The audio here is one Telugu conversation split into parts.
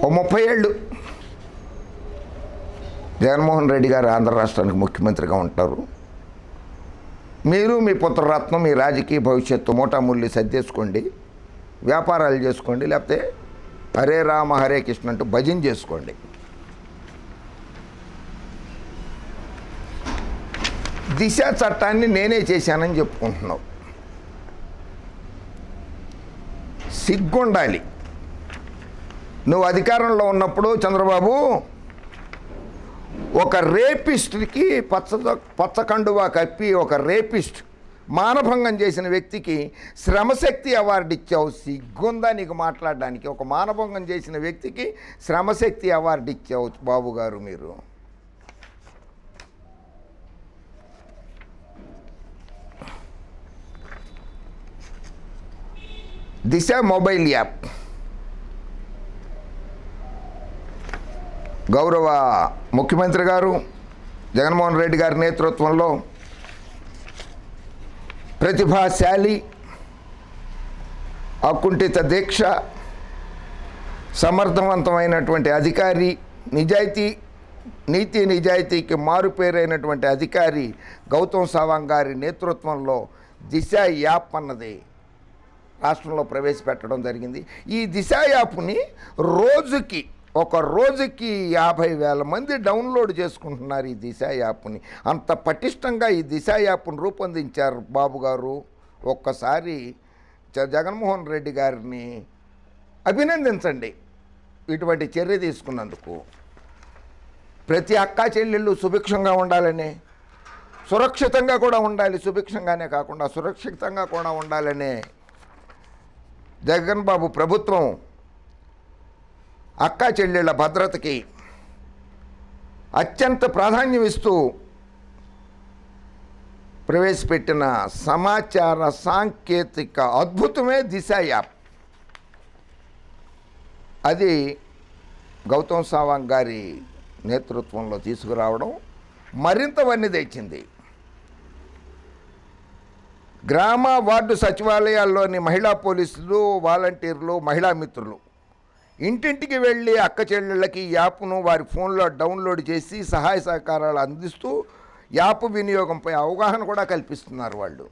ఓ ముప్పై ఏళ్ళు జగన్మోహన్ రెడ్డి గారు ఆంధ్ర రాష్ట్రానికి ముఖ్యమంత్రిగా ఉంటారు మీరు మీ పుత్రరత్నం మీ రాజకీయ భవిష్యత్తు మూటాముల్లి సర్దేసుకోండి వ్యాపారాలు చేసుకోండి లేకపోతే హరే రామ హరే కృష్ణ అంటూ భజన చేసుకోండి దిశ చట్టాన్ని నేనే చేశానని చెప్పుకుంటున్నావు సిగ్గుండాలి నువ్వు అధికారంలో ఉన్నప్పుడు చంద్రబాబు ఒక రేపిస్ట్కి పచ్చ పచ్చకండువా కప్పి ఒక రేపిస్ట్ మానభంగం చేసిన వ్యక్తికి శ్రమశక్తి అవార్డు ఇచ్చావు సిగ్గుందా నీకు మాట్లాడడానికి ఒక మానభంగం చేసిన వ్యక్తికి శ్రమశక్తి అవార్డు ఇచ్చావు బాబు గారు మీరు దిశ మొబైల్ యాప్ గౌరవ ముఖ్యమంత్రి గారు జగన్మోహన్ రెడ్డి గారి నేతృత్వంలో ప్రతిభాశాలి అకుంఠిత దీక్ష సమర్థవంతమైనటువంటి అధికారి నిజాయితీ నీతి నిజాయితీకి మారుపేరైనటువంటి అధికారి గౌతమ్ సవాంగ్ గారి నేతృత్వంలో దిశ యాప్ అన్నది రాష్ట్రంలో ప్రవేశపెట్టడం జరిగింది ఈ దిశ యాప్ని రోజుకి ఒక రోజుకి యాభై వేల మంది డౌన్లోడ్ చేసుకుంటున్నారు ఈ దిశ యాప్ని అంత పటిష్టంగా ఈ దిశ యాప్ని రూపొందించారు బాబు గారు ఒక్కసారి జ- జగన్మోహన్ రెడ్డి గారిని అభినందించండి ఇటువంటి చర్య తీసుకున్నందుకు ప్రతి అక్కా చెల్లెళ్ళు సుభిక్షంగా ఉండాలని సురక్షితంగా కూడా ఉండాలి సుభిక్షంగానే కాకుండా సురక్షితంగా కూడా ఉండాలనే జగన్ బాబు ప్రభుత్వం అక్కా చెల్లెళ్ళ భద్రతకి అత్యంత ప్రాధాన్యం ఇస్తూ ప్రవేశపెట్టిన సమాచార సాంకేతిక అద్భుతమే దిశ యాప్ అది గౌతమ్ సావాంగ్ గారి నేతృత్వంలో తీసుకురావడం మరింత వన్ని తెచ్చింది గ్రామ వార్డు సచివాలయాల్లోని మహిళా పోలీసులు వాలంటీర్లు మహిళా మిత్రులు ఇంటింటికి వెళ్ళి అక్క చెల్లెళ్ళకి ఈ యాప్ను వారి ఫోన్లో డౌన్లోడ్ చేసి సహాయ సహకారాలు అందిస్తూ యాప్ వినియోగంపై అవగాహన కూడా కల్పిస్తున్నారు వాళ్ళు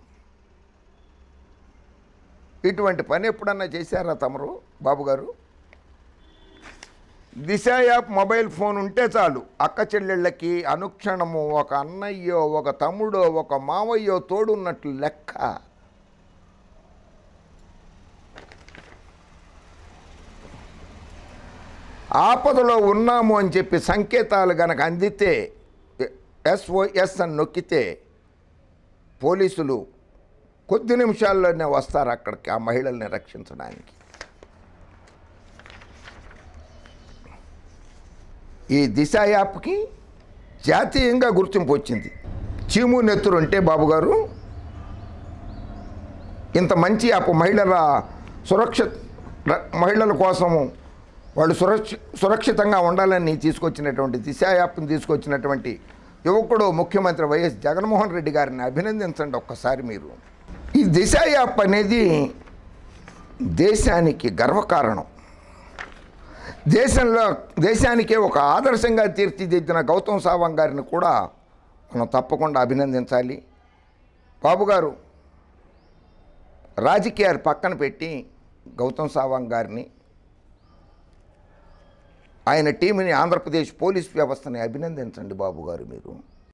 ఇటువంటి పని ఎప్పుడన్నా చేశారా తమరు బాబు గారు దిశ యాప్ మొబైల్ ఫోన్ ఉంటే చాలు అక్క చెల్లెళ్ళకి అనుక్షణము ఒక అన్నయ్యో ఒక తమ్ముడో ఒక మావయ్యో తోడున్నట్లు లెక్క ఆపదలో ఉన్నాము అని చెప్పి సంకేతాలు గనక అందితే ఎస్ఓఎస్ అని నొక్కితే పోలీసులు కొద్ది నిమిషాల్లోనే వస్తారు అక్కడికి ఆ మహిళల్ని రక్షించడానికి ఈ దిశ యాప్కి జాతీయంగా గుర్తింపు వచ్చింది చీము నెత్తురు అంటే బాబుగారు ఇంత మంచి యాప్ మహిళల సురక్ష ర- మహిళల కోసము వాళ్ళు సురక్ష సురక్షితంగా ఉండాలని తీసుకొచ్చినటువంటి దిశ యాప్ని తీసుకొచ్చినటువంటి యువకుడు ముఖ్యమంత్రి వైఎస్ జగన్మోహన్ రెడ్డి గారిని అభినందించండి ఒక్కసారి మీరు ఈ దిశ యాప్ అనేది దేశానికి గర్వకారణం దేశంలో దేశానికే ఒక ఆదర్శంగా తీర్చిదిద్దిన గౌతమ్ సావంగ్ గారిని కూడా మనం తప్పకుండా అభినందించాలి బాబుగారు రాజకీయాలు పక్కన పెట్టి గౌతమ్ సావంగ్ గారిని ఆయన టీంని ఆంధ్రప్రదేశ్ పోలీస్ వ్యవస్థని అభినందించండి బాబు గారు మీరు